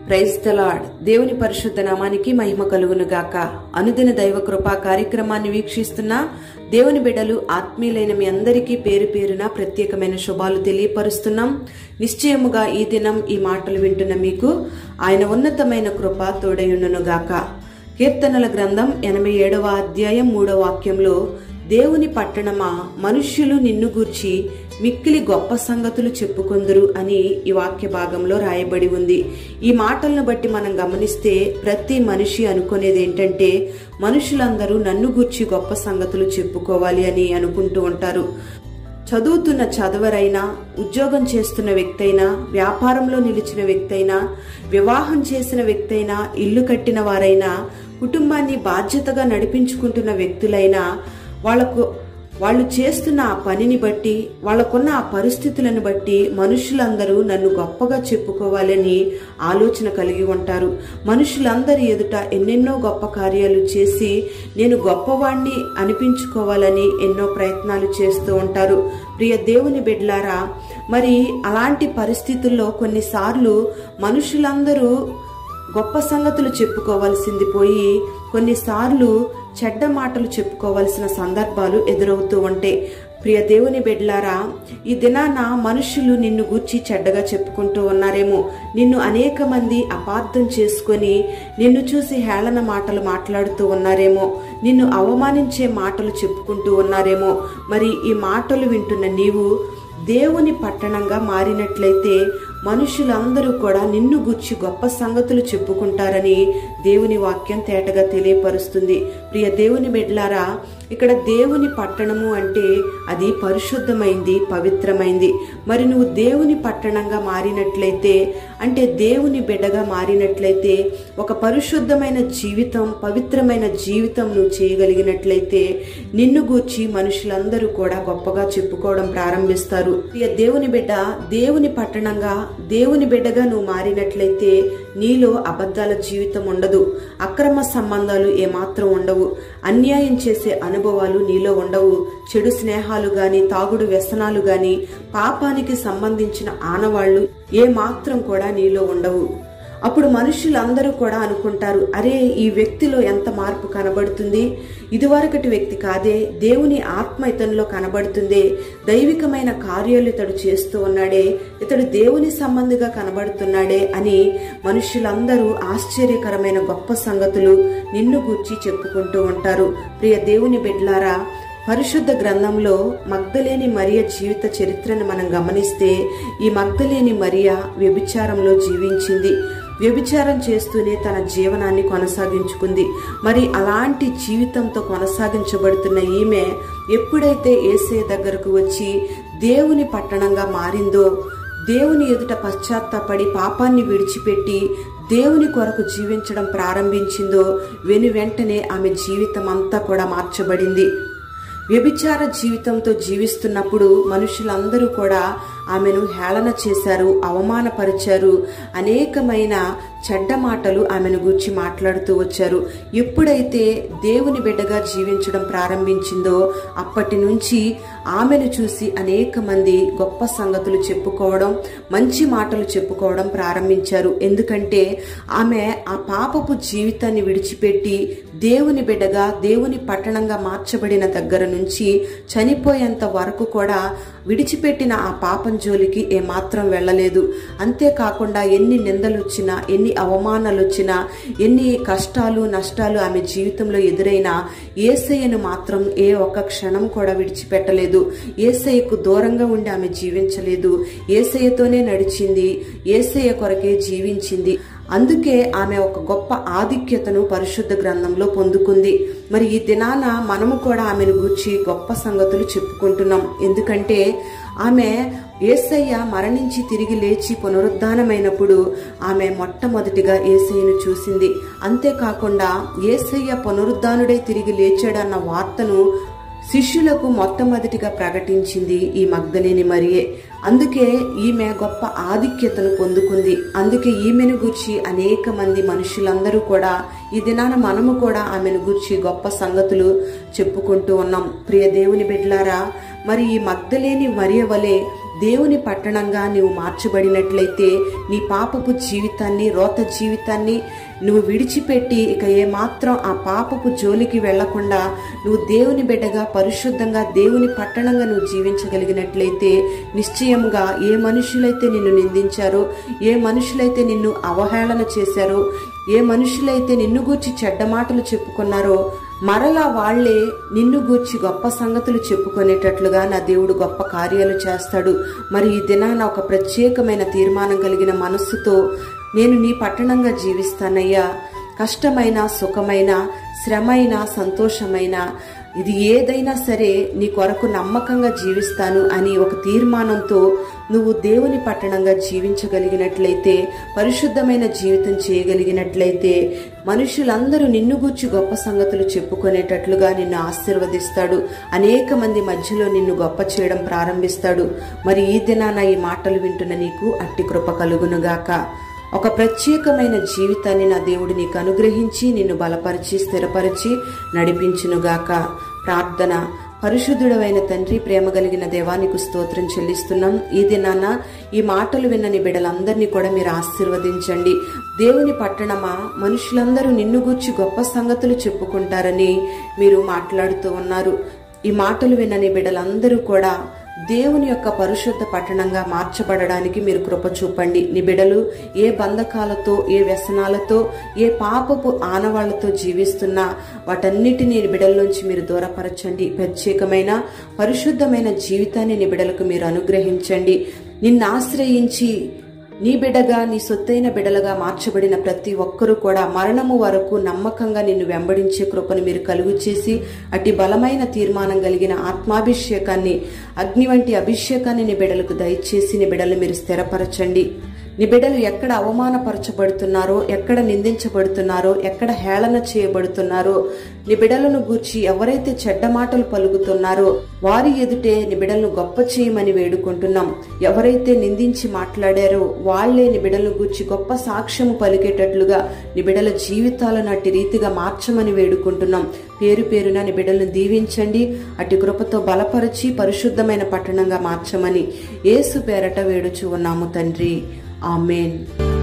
praise the lord దేవుని పరిశుద్ధ నామానికి మహిమ కలుగును గాక అనుదిన దైవ కృపా కార్యక్రమాన్ని వీక్షిస్తున్న దేవుని బిడ్డలు ఆత్మీయులైన మీ అందరికీ పేరు పేరున ప్రత్యేకమైన శుభాలు తెలియపరుస్తున్నాం నిశ్చయముగా ఈ దినం ఈ మాటలు వింటున్న మీకు ఆయన ఉన్నతమైన కృప తోడయుండును గాక కీర్తనల గ్రంథం ఎనభై ఏడవ అధ్యాయం మూడవ వాక్యంలో దేవుని పట్టణమా మనుష్యులు నిన్ను గూర్చి మిక్కిలి గొప్ప సంగతులు చెప్పుకొందురు అని ఈ వాక్య భాగంలో రాయబడి ఉంది ఈ మాటలను బట్టి మనం గమనిస్తే ప్రతి మనిషి అనుకునేది ఏంటంటే మనుషులందరూ నన్ను గూర్చి గొప్ప సంగతులు చెప్పుకోవాలి అని అనుకుంటూ ఉంటారు చదువుతున్న చదవరైనా ఉద్యోగం చేస్తున్న వ్యక్తి అయినా వ్యాపారంలో నిలిచిన వ్యక్తి అయినా వివాహం చేసిన వ్యక్తి అయినా ఇల్లు కట్టిన వారైనా కుటుంబాన్ని బాధ్యతగా నడిపించుకుంటున్న వ్యక్తులైనా వాళ్లకు వాళ్ళు చేస్తున్న ఆ పనిని బట్టి వాళ్ళకున్న ఆ పరిస్థితులను బట్టి మనుషులందరూ నన్ను గొప్పగా చెప్పుకోవాలని ఆలోచన కలిగి ఉంటారు మనుషులందరి ఎదుట ఎన్నెన్నో గొప్ప కార్యాలు చేసి నేను గొప్పవాణ్ణి అనిపించుకోవాలని ఎన్నో ప్రయత్నాలు చేస్తూ ఉంటారు ప్రియ దేవుని బిడ్లారా మరి అలాంటి పరిస్థితుల్లో కొన్నిసార్లు మనుషులందరూ గొప్ప సంగతులు చెప్పుకోవాల్సింది పోయి కొన్నిసార్లు చెడ్డ మాటలు చెప్పుకోవాల్సిన సందర్భాలు ఎదురవుతూ ఉంటాయి ప్రియ దేవుని బిడ్లారా ఈ దినాన మనుషులు నిన్ను గూర్చి చెడ్డగా చెప్పుకుంటూ ఉన్నారేమో నిన్ను అనేక మంది అపార్థం చేసుకొని నిన్ను చూసి హేళన మాటలు మాట్లాడుతూ ఉన్నారేమో నిన్ను అవమానించే మాటలు చెప్పుకుంటూ ఉన్నారేమో మరి ఈ మాటలు వింటున్న నీవు దేవుని పట్టణంగా మారినట్లయితే మనుషులందరూ కూడా నిన్ను గుర్చి గొప్ప సంగతులు చెప్పుకుంటారని దేవుని వాక్యం తేటగా తెలియపరుస్తుంది ప్రియ దేవుని బిడ్లారా ఇక్కడ దేవుని పట్టణము అంటే అది పరిశుద్ధమైంది పవిత్రమైంది మరి నువ్వు దేవుని పట్టణంగా మారినట్లయితే అంటే దేవుని బిడ్డగా మారినట్లయితే ఒక పరిశుద్ధమైన జీవితం పవిత్రమైన జీవితం నువ్వు చేయగలిగినట్లయితే నిన్ను గూర్చి మనుషులందరూ కూడా గొప్పగా చెప్పుకోవడం ప్రారంభిస్తారు ప్రియ దేవుని బిడ్డ దేవుని పట్టణంగా దేవుని బిడ్డగా నువ్వు మారినట్లయితే నీలో అబద్ధాల జీవితం ఉండదు అక్రమ సంబంధాలు ఏమాత్రం ఉండవు అన్యాయం చేసే అనుభవాలు నీలో ఉండవు చెడు స్నేహాలు గాని తాగుడు వ్యసనాలు గాని పాపానికి సంబంధించిన ఆనవాళ్లు ఏ మాత్రం కూడా నీలో ఉండవు అప్పుడు మనుషులందరూ కూడా అనుకుంటారు అరే ఈ వ్యక్తిలో ఎంత మార్పు కనబడుతుంది ఇదివరకటి వ్యక్తి కాదే దేవుని ఆత్మ ఇతనిలో కనబడుతుందే దైవికమైన కార్యాలు ఇతడు చేస్తూ ఉన్నాడే ఇతడు దేవుని సంబంధిగా కనబడుతున్నాడే అని మనుషులందరూ ఆశ్చర్యకరమైన గొప్ప సంగతులు నిన్ను గూర్చి చెప్పుకుంటూ ఉంటారు ప్రియ దేవుని బిడ్లారా పరిశుద్ధ గ్రంథంలో మగ్ధలేని మరియ జీవిత చరిత్రను మనం గమనిస్తే ఈ మగ్ధలేని మరియ వ్యభిచారంలో జీవించింది వ్యభిచారం చేస్తూనే తన జీవనాన్ని కొనసాగించుకుంది మరి అలాంటి జీవితంతో కొనసాగించబడుతున్న ఈమె ఎప్పుడైతే ఏసే దగ్గరకు వచ్చి దేవుని పట్టణంగా మారిందో దేవుని ఎదుట పశ్చాత్తాపడి పాపాన్ని విడిచిపెట్టి దేవుని కొరకు జీవించడం ప్రారంభించిందో వెను వెంటనే ఆమె జీవితం అంతా కూడా మార్చబడింది వ్యభిచార జీవితంతో జీవిస్తున్నప్పుడు మనుషులందరూ కూడా ఆమెను హేళన చేశారు అవమానపరిచారు అనేకమైన చెడ్డ మాటలు ఆమెను గురించి మాట్లాడుతూ వచ్చారు ఎప్పుడైతే దేవుని బిడ్డగా జీవించడం ప్రారంభించిందో అప్పటి నుంచి ఆమెను చూసి అనేక మంది గొప్ప సంగతులు చెప్పుకోవడం మంచి మాటలు చెప్పుకోవడం ప్రారంభించారు ఎందుకంటే ఆమె ఆ పాపపు జీవితాన్ని విడిచిపెట్టి దేవుని బిడ్డగా దేవుని పట్టణంగా మార్చబడిన దగ్గర నుంచి చనిపోయేంత వరకు కూడా విడిచిపెట్టిన ఆ పాపం జోలికి ఏమాత్రం వెళ్ళలేదు అంతేకాకుండా ఎన్ని నిందలు వచ్చినా ఎన్ని అవమానాలు వచ్చినా ఎన్ని కష్టాలు నష్టాలు ఆమె జీవితంలో ఎదురైనా ఏసయ్యను మాత్రం ఏ ఒక్క క్షణం కూడా విడిచిపెట్టలేదు ఏసయ్యకు దూరంగా ఉండి ఆమె జీవించలేదు ఏసయ్యతోనే నడిచింది ఏసయ్య కొరకే జీవించింది అందుకే ఆమె ఒక గొప్ప ఆధిక్యతను పరిశుద్ధ గ్రంథంలో పొందుకుంది మరి ఈ దినాన మనము కూడా ఆమెను గూర్చి గొప్ప సంగతులు చెప్పుకుంటున్నాం ఎందుకంటే ఆమె ఏసయ్య మరణించి తిరిగి లేచి పునరుద్ధానమైనప్పుడు ఆమె మొట్టమొదటిగా ఏసయ్యను చూసింది అంతేకాకుండా ఏసయ్య పునరుద్ధానుడై తిరిగి లేచాడన్న వార్తను శిష్యులకు మొట్టమొదటిగా ప్రకటించింది ఈ మగ్ధలేని మరియే అందుకే ఈమె గొప్ప ఆధిక్యతను పొందుకుంది అందుకే ఈమెను గూర్చి అనేక మంది మనుషులందరూ కూడా ఈ దినాన మనము కూడా ఆమెను గూర్చి గొప్ప సంగతులు చెప్పుకుంటూ ఉన్నాం ప్రియ దేవుని బిడ్లారా మరి ఈ మగ్ధలేని మరియ వలె దేవుని పట్టణంగా నీవు మార్చబడినట్లయితే నీ పాపపు జీవితాన్ని రోత జీవితాన్ని నువ్వు విడిచిపెట్టి ఇక ఏమాత్రం ఆ పాపపు జోలికి వెళ్లకుండా నువ్వు దేవుని బిడ్డగా పరిశుద్ధంగా దేవుని పట్టణంగా నువ్వు జీవించగలిగినట్లయితే నిశ్చయంగా ఏ మనుషులైతే నిన్ను నిందించారో ఏ మనుషులైతే నిన్ను అవహేళన చేశారో ఏ మనుషులైతే నిన్ను గూర్చి చెడ్డ మాటలు చెప్పుకున్నారో మరలా వాళ్లే నిన్ను గూర్చి గొప్ప సంగతులు చెప్పుకునేటట్లుగా నా దేవుడు గొప్ప కార్యాలు చేస్తాడు మరి ఈ దినాన ఒక ప్రత్యేకమైన తీర్మానం కలిగిన మనస్సుతో నేను నీ పట్టణంగా జీవిస్తానయ్యా కష్టమైన సుఖమైన శ్రమైన సంతోషమైన ఇది ఏదైనా సరే నీ కొరకు నమ్మకంగా జీవిస్తాను అని ఒక తీర్మానంతో నువ్వు దేవుని పట్టణంగా జీవించగలిగినట్లయితే పరిశుద్ధమైన జీవితం చేయగలిగినట్లయితే మనుషులందరూ నిన్ను గూర్చి గొప్ప సంగతులు చెప్పుకునేటట్లుగా నిన్ను ఆశీర్వదిస్తాడు అనేక మంది మధ్యలో నిన్ను గొప్ప చేయడం ప్రారంభిస్తాడు మరి ఈ దినాన ఈ మాటలు వింటున్న నీకు అట్టి కృప కలుగునుగాక ఒక ప్రత్యేకమైన జీవితాన్ని నా దేవుడు నీకు అనుగ్రహించి నిన్ను బలపరిచి స్థిరపరిచి నడిపించునుగాక ప్రార్థన పరిశుద్ధుడవైన తండ్రి ప్రేమ కలిగిన దేవానికి స్తోత్రం చెల్లిస్తున్నాం ఈ దినాన ఈ మాటలు విన్న నీ బిడ్డలందరినీ కూడా మీరు ఆశీర్వదించండి దేవుని పట్టణమా మనుషులందరూ నిన్ను గూర్చి గొప్ప సంగతులు చెప్పుకుంటారని మీరు మాట్లాడుతూ ఉన్నారు ఈ మాటలు విన్న నీ బిడ్డలందరూ కూడా దేవుని యొక్క పరిశుద్ధ పట్టణంగా మార్చబడడానికి మీరు కృప చూపండి నీ బిడలు ఏ బంధకాలతో ఏ వ్యసనాలతో ఏ పాపపు ఆనవాళ్లతో జీవిస్తున్నా వాటన్నిటినీ నీ బిడల నుంచి మీరు దూరపరచండి ప్రత్యేకమైన పరిశుద్ధమైన జీవితాన్ని నీ బిడలకు మీరు అనుగ్రహించండి నిన్ను ఆశ్రయించి నీ బిడగా నీ సొత్తైన బిడలుగా మార్చబడిన ప్రతి ఒక్కరూ కూడా మరణము వరకు నమ్మకంగా నిన్ను వెంబడించే కృపను మీరు కలుగు చేసి అట్టి బలమైన తీర్మానం కలిగిన ఆత్మాభిషేకాన్ని అగ్ని వంటి అభిషేకాన్ని నీ బిడలకు దయచేసి నీ బిడలు మీరు స్థిరపరచండి నీ బిడ్డలు ఎక్కడ అవమానపరచబడుతున్నారో ఎక్కడ నిందించబడుతున్నారో ఎక్కడ హేళన చేయబడుతున్నారో నీ బిడలను గూర్చి ఎవరైతే చెడ్డ మాటలు పలుకుతున్నారో వారి ఎదుటే నీ బిడలను గొప్ప చేయమని వేడుకుంటున్నాం ఎవరైతే నిందించి మాట్లాడారో వాళ్లే నీ బిడలను గూర్చి గొప్ప సాక్ష్యము పలికేటట్లుగా నీ బిడల జీవితాలను అట్టి రీతిగా మార్చమని వేడుకుంటున్నాం పేరు పేరున నీ బిడ్డలను దీవించండి అట్టి కృపతో బలపరిచి పరిశుద్ధమైన పట్టణంగా మార్చమని ఏసు పేరట వేడుచు ఉన్నాము తండ్రి ఆమెన్